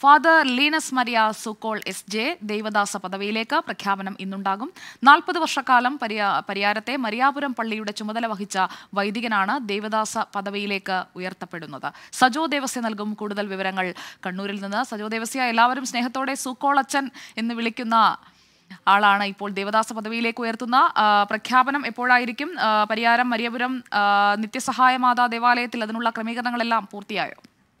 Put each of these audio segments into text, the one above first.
Father Linus Maria Zucol S J ദേവദാസ പദവിയിലേക്ക് പ്രഖ്യാപനം ഇന്നുണ്ടാകും നാൽപ്പത് വർഷക്കാലം പരിയാ പരിയാരത്തെ മരിയാപുരം പള്ളിയുടെ ചുമതല വഹിച്ച വൈദികനാണ് ദേവദാസ പദവിയിലേക്ക് ഉയർത്തപ്പെടുന്നത് സജോ ദേവസ്യ നൽകും കൂടുതൽ വിവരങ്ങൾ കണ്ണൂരിൽ നിന്ന് സജോ ദേവസ്യ എല്ലാവരും സ്നേഹത്തോടെ സുക്കോൾ അച്ഛൻ എന്ന് വിളിക്കുന്ന ആളാണ് ഇപ്പോൾ ദേവദാസ പദവിയിലേക്ക് ഉയർത്തുന്ന ആ, പ്രഖ്യാപനം എപ്പോഴായിരിക്കും ആ, പരിയാരം മരിയപുരം ആ, നിത്യസഹായ മാതാ ദേവാലയത്തിൽ അതിനുള്ള ക്രമീകരണങ്ങളെല്ലാം പൂർത്തിയായോ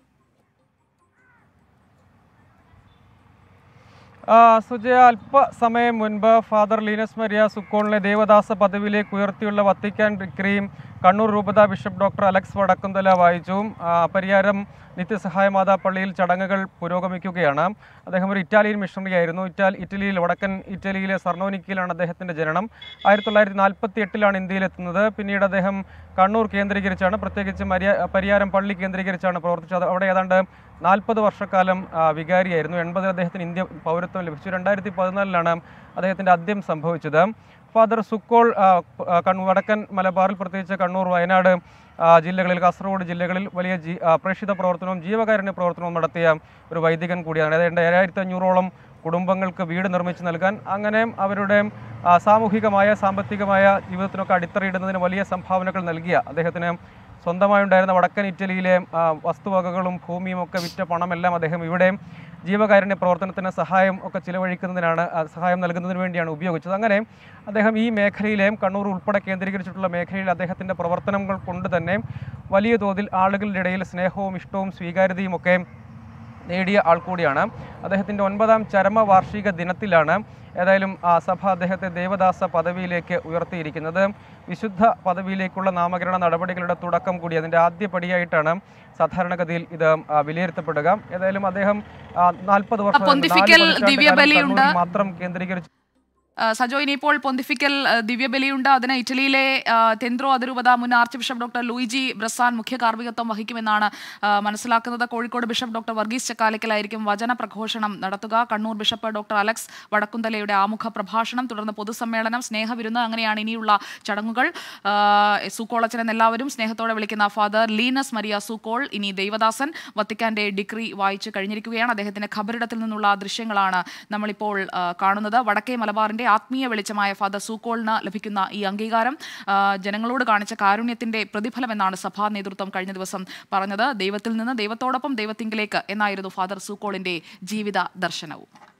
ആ, സുജയ അല്പസമയം മുൻപ് ഫാദർ ലീനസ് മരിയ സുക്കോണിനെ ദേവദാസ പദവിയിലേക്ക് ഉയർത്തിയുള്ള വത്തിക്കാൻ ഡിഗ്രിയും കണ്ണൂർ രൂപത ബിഷപ്പ് ഡോക്ടർ അലക്സ് വടക്കുന്തല വായിച്ചു ആ, പരിയാരം നിത്യസഹായ മാതാ പള്ളിയിൽ ചടങ്ങുകൾ പുരോഗമിക്കുകയാണ് അദ്ദേഹം ഒരു ഇറ്റാലിയൻ മിഷണറി ആയിരുന്നു ഇറ്റാലി ഇറ്റലിയിൽ വടക്കൻ ഇറ്റലിയിലെ സർണോനിക്കയിലാണ് അദ്ദേഹത്തിൻ്റെ ജനനം ആയിരത്തി തൊള്ളായിരത്തി നാൽപ്പത്തി എട്ടിലാണ് ഇന്ത്യയിലെത്തുന്നത് പിന്നീട് അദ്ദേഹം കണ്ണൂർ കേന്ദ്രീകരിച്ചാണ് പ്രത്യേകിച്ച് മരിയ പരിയാരം പള്ളി കേന്ദ്രീകരിച്ചാണ് പ്രവർത്തിച്ചത് അവിടെ ഏതാണ്ട് നാൽപ്പത് വർഷക്കാലം ആ, വികാരിയായിരുന്നു എൺപതിൽ അദ്ദേഹത്തിന് ഇന്ത്യ പൗരത്വം ലഭിച്ചു രണ്ടായിരത്തി പതിനാലിലാണ് അദ്ദേഹത്തിൻ്റെ അന്ത്യം സംഭവിച്ചത് ഫാദർ സുക്കോൾ ആ, ആ, കണ്ണൂർ വടക്കൻ മലബാറിൽ പ്രത്യേകിച്ച് കണ്ണൂർ വയനാട് ആ, ജില്ലകളിൽ കാസർഗോഡ് ജില്ലകളിൽ വലിയ ജീ ആ, പ്രേക്ഷിത പ്രവർത്തനവും ജീവകാരുണ്യ പ്രവർത്തനവും നടത്തിയ ഒരു വൈദികൻ കൂടിയാണ് അതായത് ഏഴായിരത്തി അഞ്ഞൂറോളം കുടുംബങ്ങൾക്ക് വീട് നിർമ്മിച്ച് നൽകാൻ അങ്ങനെ അവരുടെ ആ, സാമൂഹികമായ സാമ്പത്തികമായ ജീവിതത്തിനൊക്കെ അടിത്തറയിടുന്നതിന് വലിയ സംഭാവനകൾ നൽകിയ അദ്ദേഹത്തിന് സ്വന്തമായി ഉണ്ടായിരുന്ന വടക്കൻ ഇറ്റലിയിലെ ആ, വസ്തുവകകളും ഭൂമിയും ഒക്കെ വിറ്റ പണമെല്ലാം അദ്ദേഹം ഇവിടെ ജീവകാരുണ്യ പ്രവർത്തനത്തിന് സഹായം ഒക്കെ ചിലവഴിക്കുന്നതിനാണ് ആ, സഹായം നൽകുന്നതിന് വേണ്ടിയാണ് ഉപയോഗിച്ചത് അങ്ങനെ അദ്ദേഹം ഈ മേഖലയിലെയും കണ്ണൂർ ഉൾപ്പെടെ കേന്ദ്രീകരിച്ചിട്ടുള്ള മേഖലയിൽ അദ്ദേഹത്തിൻ്റെ പ്രവർത്തനങ്ങൾ കൊണ്ട് തന്നെ വലിയ തോതിൽ ആളുകളുടെ ഇടയിൽ സ്നേഹവും ഇഷ്ടവും സ്വീകാര്യതയും ഒക്കെ നേടിയ ആൾ കൂടിയാണ് അദ്ദേഹത്തിൻ്റെ ഒൻപതാം ചരമ വാർഷിക ദിനത്തിലാണ് ഏതായാലും ആ സഭ അദ്ദേഹത്തെ ദേവദാസ പദവിയിലേക്ക് ഉയർത്തിയിരിക്കുന്നത് വിശുദ്ധ പദവിയിലേക്കുള്ള നാമകരണ നടപടികളുടെ തുടക്കം കൂടി അതിൻ്റെ ആദ്യ പടിയായിട്ടാണ് സാധാരണഗതിയിൽ ഇത് ആ, വിലയിരുത്തപ്പെടുക ഏതായാലും അദ്ദേഹം നാൽപ്പത് വർഷം നാല് പൊന്തിഫിക്കൽ പതിറ്റാണ്ട് കാലം ദിവ്യബലിയുണ്ട്. കണ്ണൂരിൽ മാത്രം കേന്ദ്രീകരിച്ച് ആ, സജോ ഇനിയിപ്പോൾ പൊന്തിഫിക്കൽ ആ, ദിവ്യബലിയുണ്ട് അതിന് ഇറ്റലിയിലെ ആ, തെന്ത്രോ അതിരൂപത മുൻ archbishop doctor Luigi Bressan മുഖ്യ കാർമ്മികത്വം വഹിക്കുമെന്നാണ് ആ, മനസ്സിലാക്കുന്നത് കോഴിക്കോട് ബിഷപ്പ് ഡോക്ടർ വർഗീസ് ചക്കാലക്കലായിരിക്കും വചന പ്രഘോഷണം നടത്തുക കണ്ണൂർ ബിഷപ്പ് ഡോക്ടർ അലക്സ് വടക്കുന്തലയുടെ ആമുഖ പ്രഭാഷണം തുടർന്ന് പൊതുസമ്മേളനം സ്നേഹവിരുന്ന് അങ്ങനെയാണ് ഇനിയുള്ള ചടങ്ങുകൾ ആ, സൂക്കോളച്ചൻ എല്ലാവരും സ്നേഹത്തോടെ വിളിക്കുന്ന ഫാദർ ലീനസ് മരിയ സൂക്കോൾ ഇനി ദൈവദാസൻ വത്തിക്കാന്റെ ഡിഗ്രി വായിച്ചു കഴിഞ്ഞിരിക്കുകയാണ് അദ്ദേഹത്തിന്റെ ഖബറിടത്തിൽ നിന്നുള്ള ദൃശ്യങ്ങളാണ് നമ്മളിപ്പോൾ ആ, കാണുന്നത് വടക്കേ മലബാറിന്റെ ആത്മീയ വെളിച്ചമായ ഫാദർ സൂക്കോളിന് ലഭിക്കുന്ന ഈ അംഗീകാരം ആ, ജനങ്ങളോട് കാണിച്ച കാരുണ്യത്തിന്റെ പ്രതിഫലമെന്നാണ് സഭാ നേതൃത്വം കഴിഞ്ഞ ദിവസം പറഞ്ഞത് ദൈവത്തിൽ നിന്ന് ദൈവത്തോടൊപ്പം ദൈവത്തിങ്കിലേക്ക് എന്നായിരുന്നു ഫാദർ സൂക്കോളിന്റെ ജീവിത ദർശനവും